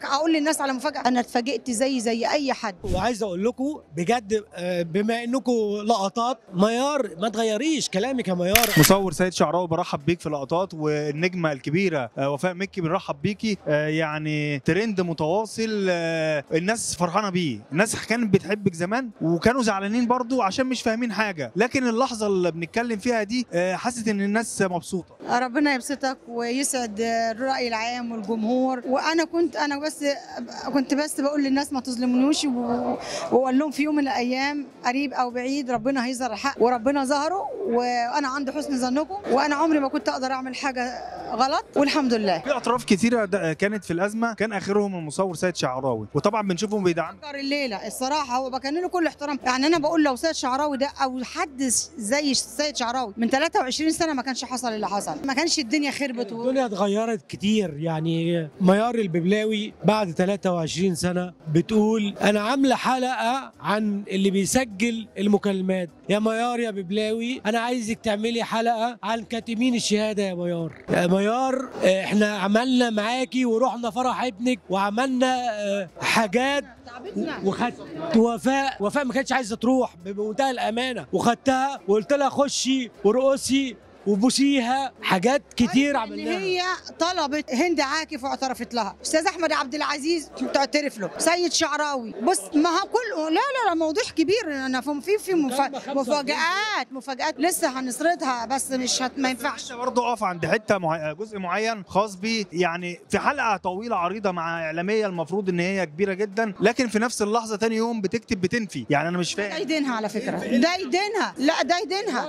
اقول للناس على مفاجاه انا اتفاجئت زي زي اي حد وعايز اقول لكم بجد آه، بما انكم لقطات ميار ما تغيريش كلامك يا ميار مصور سيد شعراوي برحب بيك في لقطات والنجمه الكبيره آه، وفاء مكي بنرحب بيكي آه، يعني ترند متواصل آه، الناس فرحانه بيه الناس كانت بتحبك زمان وكانوا زعلانين برضو عشان مش فاهمين حاجه لكن اللحظه اللي بنتكلم فيها دي آه، حاسس ان الناس مبسوطه ربنا يبسطك ويسعد الراي العام والجمهور وانا كنت انا بس كنت بس بقول للناس ما تظلمونيش و- واقول لهم في يوم من الايام قريب او بعيد ربنا هيظهر الحق وربنا ظهره وانا عند حسن ظنكم وانا عمري ما كنت اقدر اعمل حاجه غلط والحمد لله في اطراف كتيره د- كانت في الازمه كان اخرهم المصور سيد شعراوي وطبعا بنشوفهم بيدعم فكر الليله الصراحه هو بكن له كل احترام يعني انا بقول لو سيد شعراوي ده او حد زي سيد شعراوي من 23 سنه ما كانش حصل اللي حصل ما كانش الدنيا خربت و... الدنيا اتغيرت كتير يعني ميار الببلاوي بعد 23 سنة بتقول أنا عاملة حلقة عن اللي بيسجل المكالمات يا ميار يا ببلاوي أنا عايزك تعملي حلقة عن كاتمين الشهادة يا ميار يا ميار آه، احنا عملنا معاكي ورحنا فرح ابنك وعملنا آه، حاجات تعبتنا وخدت وفاء وفاء ما كانتش عايزه تروح بمنتهى الامانه وخدتها وقلت لها خشي ورقصي وبوسيها حاجات كتير ان عملناها هي طلبت هند عاكف واعترفت لها استاذ احمد عبد العزيز تعترف له سيد شعراوي بص ما هو كل لا لا لا موضوع كبير انا في في في مف... مكالمة 45 مفاجآت مفاجآت لسه هنسردها بس مش هت... ما ينفعش برضه اقف عند حته مع... جزء معين خاص بيه يعني في حلقه طويله عريضه مع اعلاميه المفروض ان هي كبيره جدا لكن في نفس اللحظه تاني يوم بتكتب بتنفي يعني انا مش ده فاهم يدينها على فكره ده يدينها لا ده يدينها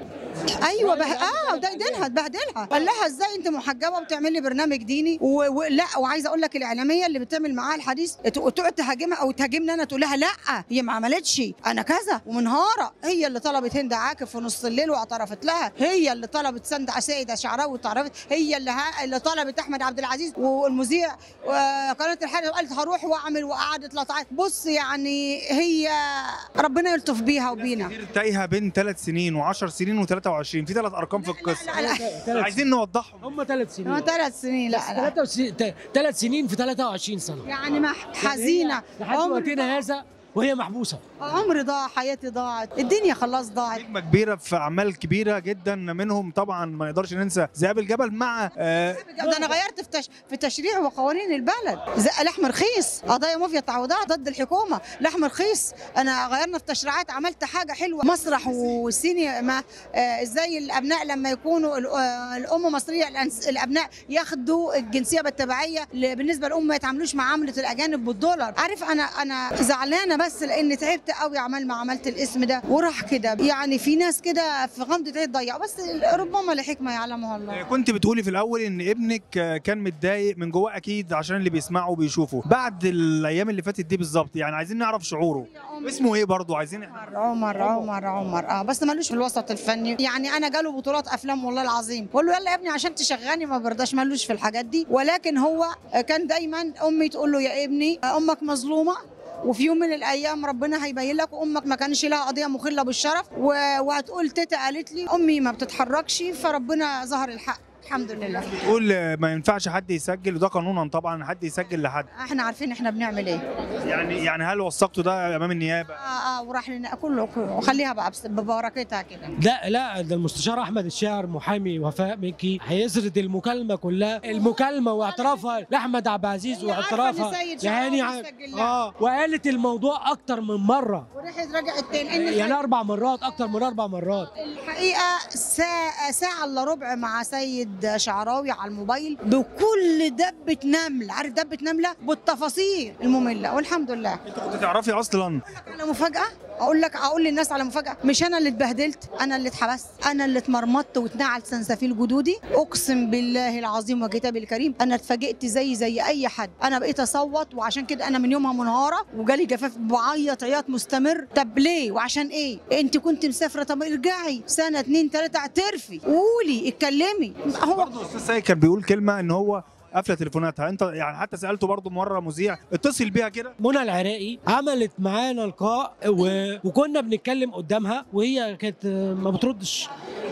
ايوه به... اه ده يدينها تبهدلها قال لها ازاي انت محجبه وبتعملي برنامج ديني و... و... لا وعايزه اقول لك الاعلاميه اللي بتعمل معاها الحديث ت- تقعد تهاجمها او تهاجمني انا تقول لها لا هي ما عملتش انا كذا ومنهاره هي اللي طلبت هند عاكف في نص الليل واعترفت لها هي اللي طلبت سند سيده شعراوي واعترفت هي اللي ها... اللي طلبت احمد عبد العزيز والمذيع وقناه الحرب قالت هروح واعمل وقعدت لطعت بص يعني هي ربنا يلطف بيها وبينا كتير تايهه بين ثلاث سنين و10 سنين و23 في ثلاث ارقام في القصه لا لا ثلاث عايزين نوضحهم هم ثلاث سنين هو ثلاث سنين لا لا ثلاث سنين في 23 سنه يعني ما حزينه لحد عمر وقتنا هذا وهي محبوسه عمري ضاع حياتي ضاعت الدنيا خلاص ضاعت نجمه كبيره في اعمال كبيره جدا منهم طبعا ما نقدرش ننسى ذئاب الجبل مع آه ده انا غيرت في تش... في تشريع وقوانين البلد زي لحم رخيص قضايا مافيا تعويضات ضد الحكومه لحم رخيص انا غيرنا في تشريعات عملت حاجه حلوه مسرح والسينما آه، ازاي الابناء لما يكونوا ال- آه، الام مصريه الأنس- الابناء ياخدوا الجنسيه بالتبعيه ل- بالنسبه للام ما يتعاملوش معامله الاجانب بالدولار عارف انا انا زعلانه بس لان تعبت قوي عمال ما عملت الاسم ده وراح كده يعني في ناس كده في غمضه عين ضيعوا بس ربما لحكمه يعلمها الله كنت بتقولي في الاول ان ابنك آه، كان متضايق من جواه اكيد عشان اللي بيسمعه وبيشوفه بعد الايام اللي فاتت دي بالظبط يعني عايزين نعرف شعوره اسمه ايه برضه عايزين احنا عمر عمر عمر عمر اه بس ملوش في الوسط الفني يعني انا جاله بطولات افلام والله العظيم بقول له يلا يا ابني عشان تشغلني ما برضاش ملوش في الحاجات دي ولكن هو كان دايما امي تقول له يا ابني امك مظلومه وفي يوم من الايام ربنا هيبين لك وامك ما كانش لها قضيه مخله بالشرف و- وهتقول تيتا قالت لي امي ما بتتحركش فربنا ظهر الحق الحمد لله تقول آه، ما ينفعش حد يسجل وده قانونا طبعا حد يسجل لحد احنا عارفين احنا بنعمل ايه يعني يعني هل وثقتوا ده امام النيابه اه اه وراح لنا كله كله وخليها بقى بس- ببركتها كده لا لا ده المستشار احمد الشاعر محامي وفاء مكي هيسرد المكالمه كلها المكالمه واعترافها لاحمد عبد العزيز هي عارفة إن واعترافها سيد لهاني شعراوي ع- بيسجل لها. اه وقالت الموضوع اكتر من مره ورجعت رجعت تاني ان يعني اربع مرات اكتر من اربع مرات الحقيقه ساعه ساعه الا ربع مع سيد شعراوي على الموبايل بكل دبه نمل عارف دبه نمله بالتفاصيل الممله والحمد لله انت كنت تعرفي اصلا على مفاجاه اقول لك اقول للناس على مفاجاه مش انا اللي اتبهدلت انا اللي اتحبست انا اللي اتمرمطت واتنعل سنسفيل جدودي اقسم بالله العظيم وكتابي الكريم انا اتفاجئت زي زي اي حد انا بقيت اصوت وعشان كده انا من يومها منهاره وجالي جفاف بعيط عياط مستمر طب ليه وعشان ايه انت كنت مسافره طب ارجعي سنه اتنين تلاته اعترفي قولي اتكلمي هو برضه الاستاذ سيد كان بيقول كلمه ان هو قافله تليفوناتها انت يعني حتى سالته برضه مره مذيع اتصل بيها كده منى العراقي عملت معانا لقاء و... وكنا بنتكلم قدامها وهي كانت ما بتردش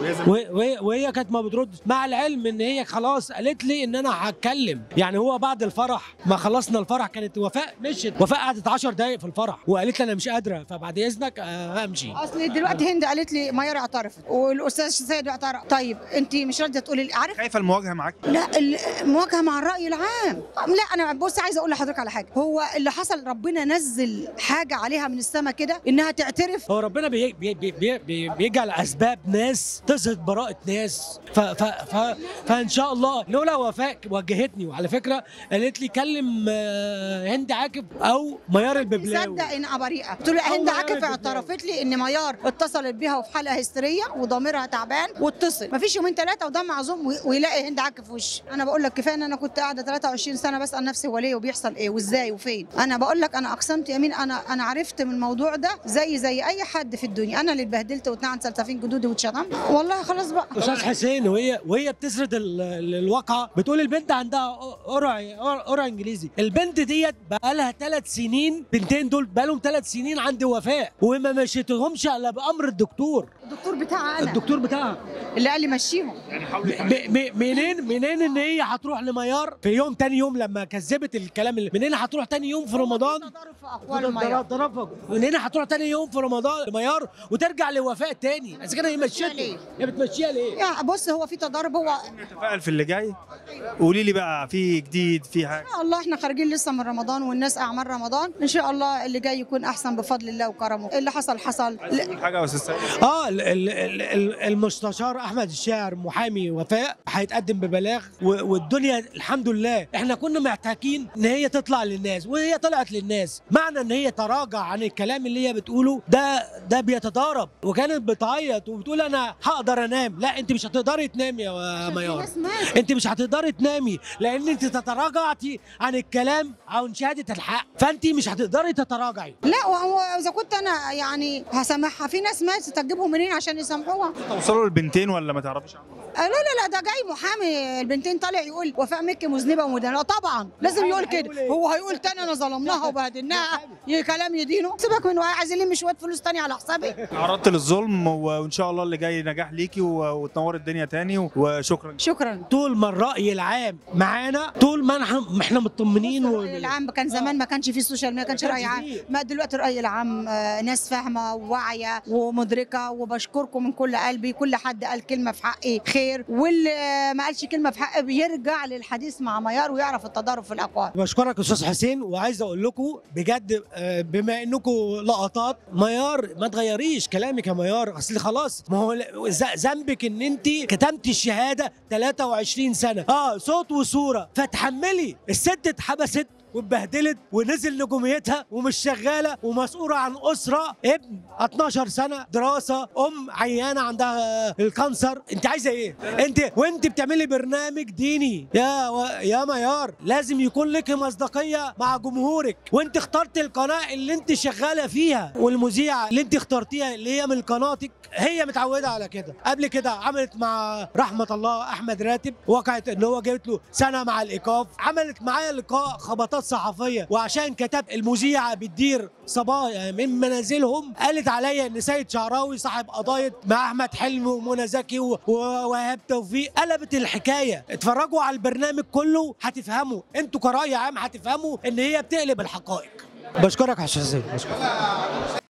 وهي- وهي وهي كانت ما بتردش مع العلم ان هي خلاص قالت لي ان انا هتكلم يعني هو بعد الفرح ما خلصنا الفرح كانت وفاء مشيت وفاء قعدت 10 دقايق في الفرح وقالت لي انا مش قادره فبعد اذنك آه، همشي اصل دلوقتي هند قالت لي ميار اعترفت والاستاذ سيد اعترف طيب انت مش راضيه تقولي لي عارف خايفه المواجهه معاك لا المواجهه مع الراي العام لا انا بص عايزه اقول لحضرتك على حاجه هو اللي حصل ربنا نزل حاجه عليها من السماء كده انها تعترف هو ربنا بي بي بي بي بي بيجعل اسباب ناس تظهر براءه ناس ف ف ف فان شاء الله لولا وفاء وجهتني وعلى فكره قالت لي كلم آه، هند عاكف او ميار الببلاوي تصدق انها بريئه قلت له أول هند مرة عاكف في اعترفت لي ان ميار اتصلت بيها وفي حاله هستيريه وضميرها تعبان واتصل مفيش يومين ثلاثه وده معزوم وي- ويلاقي هند عاكف في وشي انا بقول لك كفايه ان انا كنت قاعده 23 سنه بسال نفسي هو ليه وبيحصل ايه وازاي وفين انا بقول لك انا اقسمت يمين انا انا عرفت من الموضوع ده زي زي اي حد في الدنيا انا اللي اتبهدلت واتنعن سلسفين جدودي واتشتمت والله خلاص بقى استاذ حسين وهي وهي بتسرد ال- ال- الواقعه بتقول البنت عندها قرع قرع انجليزي البنت ديت بقى لها ثلاث سنين بنتين دول بقى لهم ثلاث سنين عند وفاء وما مشيتهمش الا بامر الدكتور الدكتور بتاعها انا الدكتور بتاعها اللي قال لي مشيهم ب- ب- منين منين ان هي هتروح لميار في يوم تاني يوم لما كذبت الكلام اللي منين هتروح تاني يوم في رمضان تضارب في اقوال الميار ضربك منين هتروح تاني يوم في رمضان لميار وترجع لوفاء تاني اذا كان هي مشيته ليه؟ هي بتمشيها ليه؟ يا بص هو في تضارب هو نتفائل في اللي جاي قولي لي بقى في جديد في حاجه ان شاء الله احنا خارجين لسه من رمضان والناس اعمال رمضان ان شاء الله اللي جاي يكون احسن بفضل الله وكرمه اللي حصل حصل لا، في حاجه يا استاذ سيد اه ال- ال- ال- ال- المستشار احمد الشاعر محامي وفاء هيتقدم ببلاغ و- والدنيا الحمد لله احنا كنا محتاجين ان هي تطلع للناس وهي طلعت للناس معنى ان هي تراجع عن الكلام اللي هي بتقوله ده ده بيتضارب وكانت بتعيط وبتقول انا هقدر انام لا انت مش هتقدري تنامي يا في ميار ناس ماتت. انت مش هتقدري تنامي لان انت تتراجعتي عن الكلام عن شهاده الحق فانت مش هتقدري تتراجعي لا وهو اذا كنت انا يعني هسامحها في ناس ماتت تجيبهم منين عشان يسامحوها توصلوا للبنتين ولا ما تعرفش عنهم؟ آه لا لا لا ده جاي محامي البنتين طالع يقول وفاء مكي مذنبه ومدانه طبعا لازم يقول كده هو هيقول تاني انا ظلمناها وبهدلناها ي- كلام يدينه سيبك منه عايز يلم شويه فلوس تاني على حسابي تعرضت للظلم و- وان شاء الله اللي جاي نجاح ليكي و- وتنور الدنيا تاني وشكرا شكرا طول ما الراي العام معانا طول ما احنا ما احنا مطمنين و... الرأي العام كان زمان ما كانش فيه السوشيال ميديا ما كانش ما رأي كانش عام فيه. ما دلوقتي الرأي العام آه، ناس فاهمة وواعية ومدركة وبشكركم من كل قلبي كل حد قال كلمة في حقي خير واللي آه، ما قالش كلمة في حقي بيرجع للحديث مع ميار ويعرف التضارب في الأقوال بشكرك يا استاذ حسين وعايز اقول لكم بجد آه، بما انكم لقطات ميار ما تغيريش كلامك يا ميار اصل خلاص ما هو ل- ذ- ذنبك ان انت كتمتي الشهاده 23 سنه اه صوت وصوره فتحملي الست اتحبست واتبهدلت ونزل نجوميتها ومش شغاله ومسؤوله عن اسره ابن 12 سنه دراسه ام عيانه عندها الكانسر انت عايزه ايه انت وانت بتعملي برنامج ديني يا و... يا ميار لازم يكون لك مصداقيه مع جمهورك وانت اخترت القناه اللي انت شغاله فيها والمذيعه اللي انت اخترتيها اللي هي من قناتك هي متعوده على كده قبل كده عملت مع رحمه الله احمد راتب وقعت ان هو جابت له سنه مع الايقاف عملت معايا لقاء خبطات صحفيه وعشان كتب المذيعه بتدير صبايا من منازلهم قالت عليا ان سيد شعراوي صاحب قضايا مع احمد حلمي ومنى زكي و- ووهاب توفيق قلبت الحكايه اتفرجوا على البرنامج كله هتفهموا انتوا كراي عام هتفهموا ان هي بتقلب الحقائق بشكرك يا استاذ زين بشكرك